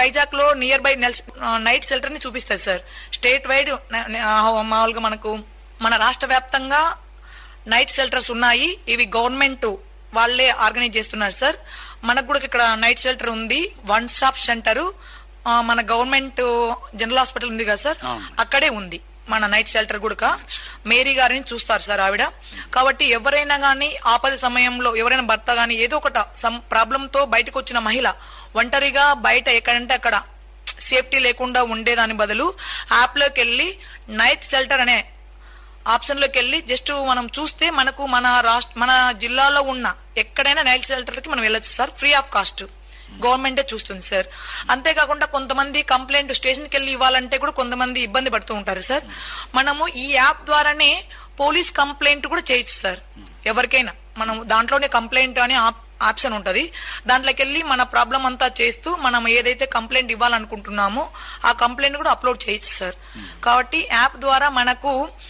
వైజాగ్ లో near by night shelter ని చూపిస్తారు సార్ స్టేట్ వైడ్ మామూలుగా మనకు మన రాష్ట్ర వ్యాప్తంగా నైట్ షెల్టర్స్ ఉన్నాయి ఇవి గవర్నమెంట్ వాళ్ళే ఆర్గనైజ్ చేస్తున్నారు సార్ మనకు కూడా ఇక్కడ నైట్ షెల్టర్ ఉంది వన్ స్టాప్ సెంటర్ మన గవర్నమెంట్ జనరల్ హాస్పిటల్ ఉంది కదా సార్ అవును. అక్కడే ఉంది మన నైట్ షెల్టర్ కూడా మేరీ గారిని చూస్తారు సార్ ఆవిడ కాబట్టి ఎవరైనా గానీ ఆపద సమయంలో ఎవరైనా భర్త గానీ ఏదో ఒకట సమ్ ప్రాబ్లం తో బయటకు వచ్చిన మహిళ ఒంటరిగా బయట ఎక్కడంటే అక్కడ సేఫ్టీ లేకుండా ఉండేదాని బదులు యాప్ లోకి వెళ్ళి నైట్ షెల్టర్ అనే ఆప్షన్ లోకి వెళ్ళి జస్ట్ మనం చూస్తే మనకు మన రాష్ట్ర మన జిల్లాలో ఉన్న ఎక్కడైనా నైట్ షెల్టర్ కి మనం వెళ్ళొచ్చు సార్ ఫ్రీ ఆఫ్ కాస్ట్ గవర్నమెంటే చూస్తుంది సార్ అంతేకాకుండా కొంతమంది కంప్లైంట్ స్టేషన్ కి వెళ్ళి ఇవ్వాలంటే కూడా కొంతమంది ఇబ్బంది పడుతూ ఉంటారు సార్ మనము ఈ యాప్ ద్వారానే పోలీస్ కంప్లైంట్ కూడా చేయొచ్చు సార్ ఎవరికైనా మనం దాంట్లోనే కంప్లైంట్ అనే ఆప్- ఆప్షన్ ఉంటది దాంట్లోకి వెళ్ళి మన ప్రాబ్లం అంతా చేస్తూ మనం ఏదైతే కంప్లైంట్ ఇవ్వాలనుకుంటున్నామో ఆ కంప్లైంట్ కూడా అప్లోడ్ చేయొచ్చు సార్ కాబట్టి యాప్ ద్వారా మనకు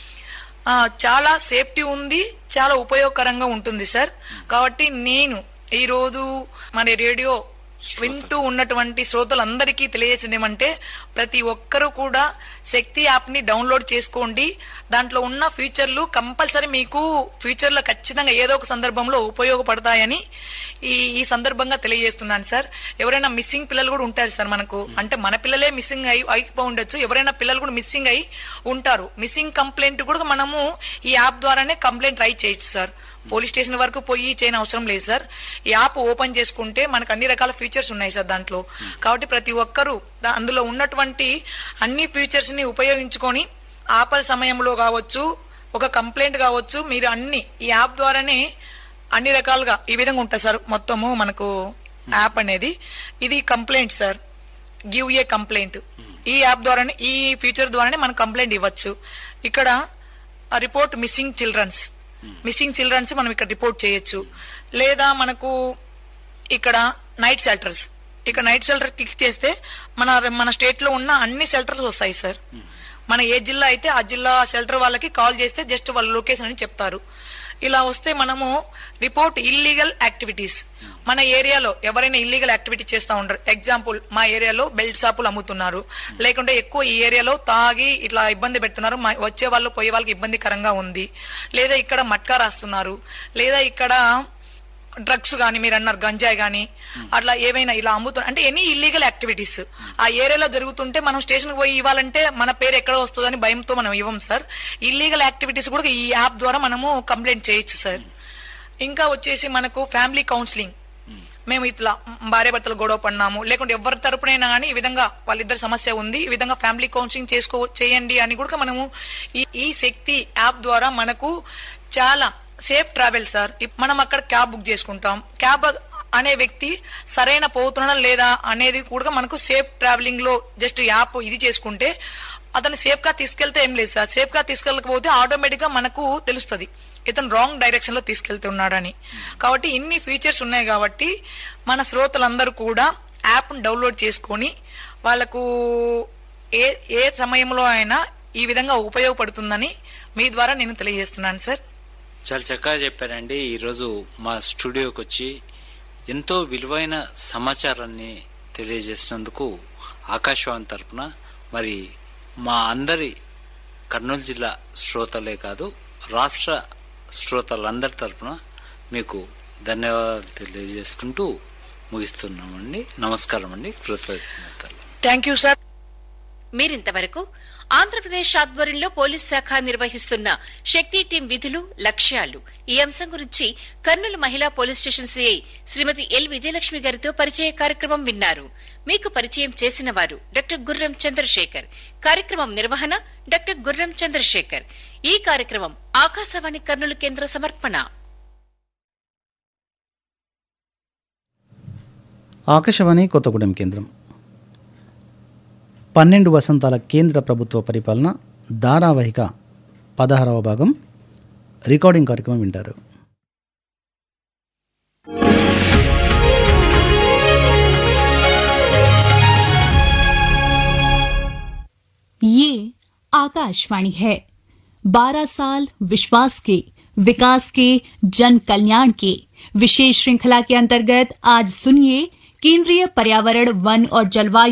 ఆ, చాలా సేఫ్టీ ఉంది చాలా ఉపయోగకరంగా ఉంటుంది సార్ కాబట్టి నేను ఈ రోజు మన రేడియో వింటూ ఉన్నటువంటి శ్రోతలందరికీ తెలియజేసింది ఏమంటే ప్రతి ఒక్కరూ కూడా శక్తి యాప్ ని డౌన్లోడ్ చేసుకోండి దాంట్లో ఉన్న ఫీచర్లు కంపల్సరీ మీకు ఫ్యూచర్ లో ఖచ్చితంగా ఏదో ఒక సందర్భంలో ఉపయోగపడతాయని ఈ ఈ సందర్భంగా తెలియజేస్తున్నాను సార్ ఎవరైనా మిస్సింగ్ పిల్లలు కూడా ఉంటారు సార్ మనకు అంటే మన పిల్లలే మిస్సింగ్ అయి అయిపో ఉండొచ్చు ఎవరైనా పిల్లలు కూడా మిస్సింగ్ అయి ఉంటారు మిస్సింగ్ కంప్లైంట్ కూడా మనము ఈ యాప్ ద్వారానే కంప్లైంట్ ట్రై చేయొచ్చు సార్ పోలీస్ స్టేషన్ వరకు పోయి చేయని అవసరం లేదు సార్ ఈ యాప్ ఓపెన్ చేసుకుంటే మనకు అన్ని రకాల ఫీచర్స్ ఉన్నాయి సార్ దాంట్లో కాబట్టి ప్రతి ఒక్కరూ దా- అందులో ఉన్నటువంటి అన్ని ఫీచర్స్ ని ఉపయోగించుకొని ఆపద సమయంలో కావచ్చు ఒక కంప్లైంట్ కావచ్చు మీరు అన్ని ఈ యాప్ ద్వారానే అన్ని రకాలుగా ఈ విధంగా ఉంటుంది సార్ మొత్తము మనకు యాప్ అనేది ఇది complaint sir give a complaint ఈ యాప్ ద్వారానే ఈ ఫీచర్ ద్వారానే మనం కంప్లైంట్ ఇవ్వచ్చు ఇక్కడ report missing childrens missing childrens మనం ఇక్కడ రిపోర్ట్ చేయొచ్చు లేదా మనకు ఇక్కడ నైట్ షెల్టర్స్ ఇక్కడ నైట్ షెల్టర్ క్లిక్ చేస్తే మన మన స్టేట్ లో ఉన్న అన్ని షెల్టర్స్ వస్తాయి సార్ మన ఏ జిల్లా అయితే ఆ జిల్లా షెల్టర్ వాళ్ళకి కాల్ చేస్తే జస్ట్ వాళ్ళ లొకేషన్ అని చెప్తారు ఇలా వస్తే మనము రిపోర్ట్ ఇల్లీగల్ యాక్టివిటీస్ మన ఏరియాలో ఎవరైనా ఇల్లీగల్ యాక్టివిటీ చేస్తా ఉంటారు ఎగ్జాంపుల్ మా ఏరియాలో బెల్ట్ షాపులు అమ్ముతున్నారు లేకుంటే ఎక్కువ ఈ ఏరియాలో తాగి ఇట్లా ఇబ్బంది పెడుతున్నారు మా- వచ్చే వాళ్ళు పోయే వాళ్ళకి ఇబ్బందికరంగా ఉంది లేదా ఇక్కడ మట్కా రాస్తున్నారు లేదా ఇక్కడ డ్రగ్స్ గాని మీరు అన్నారు గంజాయి గాని అట్లా ఏవైనా ఇలా అమ్ముతున్నారు అంటే ఎనీ ఇల్లీగల్ యాక్టివిటీస్ ఆ ఏరియాలో జరుగుతుంటే మనం స్టేషన్ పోయి ఇవ్వాలంటే మన పేరు ఎక్కడ వస్తుందని భయంతో మనం ఇవ్వం సార్ ఇల్లీగల్ యాక్టివిటీస్ కూడా ఈ యాప్ ద్వారా మనము కంప్లైంట్ చేయొచ్చు సార్ ఇంకా వచ్చేసి మనకు ఫ్యామిలీ కౌన్సిలింగ్ మేము ఇట్లా భార్య భర్తలు గొడవ పడినాము లేకుంటే ఎవరి తరపునైనా కానీ ఈ విధంగా వాళ్ళిద్దరి సమస్య ఉంది ఈ విధంగా ఫ్యామిలీ కౌన్సిలింగ్ చేసుకో చేయండి అని కూడా మనము ఈ- ఈ శక్తి యాప్ ద్వారా మనకు చాలా సేఫ్ ట్రావెల్ సార్ ఇప్ మనం అక్కడ క్యాబ్ బుక్ చేసుకుంటాం క్యాబ్ అనే వ్యక్తి సరైన పోతున్నాడా లేదా అనేది కూడా మనకు సేఫ్ ట్రావెలింగ్ లో జస్ట్ యాప్ ఇది చేసుకుంటే అతను సేఫ్ గా తీసుకెళ్తే ఏం లేదు సార్ సేఫ్ గా తీసుకెళ్ళకపోతే ఆటోమేటిక్ గా మనకు తెలుస్తుంది ఇతను రాంగ్ డైరెక్షన్ లో తీసుకెళ్తున్నాడని కాబట్టి ఇన్ని ఫీచర్స్ ఉన్నాయి కాబట్టి మన శ్రోతలందరూ కూడా యాప్ డౌన్లోడ్ చేసుకొని వాళ్ళకు ఏ ఏ సమయంలో అయినా ఈ విధంగా ఉపయోగపడుతుందని మీ ద్వారా నేను తెలియజేస్తున్నాను సార్ చాలా చక్కగా చెప్పారండి ఈరోజు మా స్టూడియోకి వచ్చి ఎంతో విలువైన సమాచారాన్ని తెలియజేసినందుకు ఆకాశవాణి తరపున మరి మా అందరి కర్నూలు జిల్లా శ్రోతలే కాదు రాష్ట్ర శ్రోతలందరి తరపున మీకు ధన్యవాదాలు తెలియజేసుకుంటూ ముగిస్తున్నామండి నమస్కారం అండి కృతజ్ఞతలు థ్యాంక్ యూ సార్ మీరింతవరకు ఆంధ్రప్రదేశ్ ఆధ్వర్యంలో పోలీస్ శాఖ నిర్వహిస్తున్న శక్తి టీం విధులు లక్ష్యాలు ఈ అంశం గురించి కర్నూలు మహిళా police station CI Srimathi L Vijayalakshmi గారితో పరిచయ కార్యక్రమం విన్నారు మీకు పరిచయం చేసిన వారు డాక్టర్ గుర్రం చంద్రశేఖర్ కార్యక్రమం నిర్వహణ డాక్టర్ గుర్రం చంద్రశేఖర్ ఈ కార్యక్రమం ఆకాశవాణి కర్నూలు కేంద్ర సమర్పణ ఆకాశవాణి కొత్తగూడెం కేంద్రం పన్నెండు వసంతాల కేంద్ర ప్రభుత్వ పరిపాలన ధారావాహిక పదహారవ భాగం రికార్డింగ్ కార్యక్రమం వింటారు ये आकाशवाणी है बारह साल विश्वास के विकास के जन कल्याण के विशेष श्रृंखला के अंतर्गत आज सुनिए केंद्रीय पर्यावरण वन और जलवायु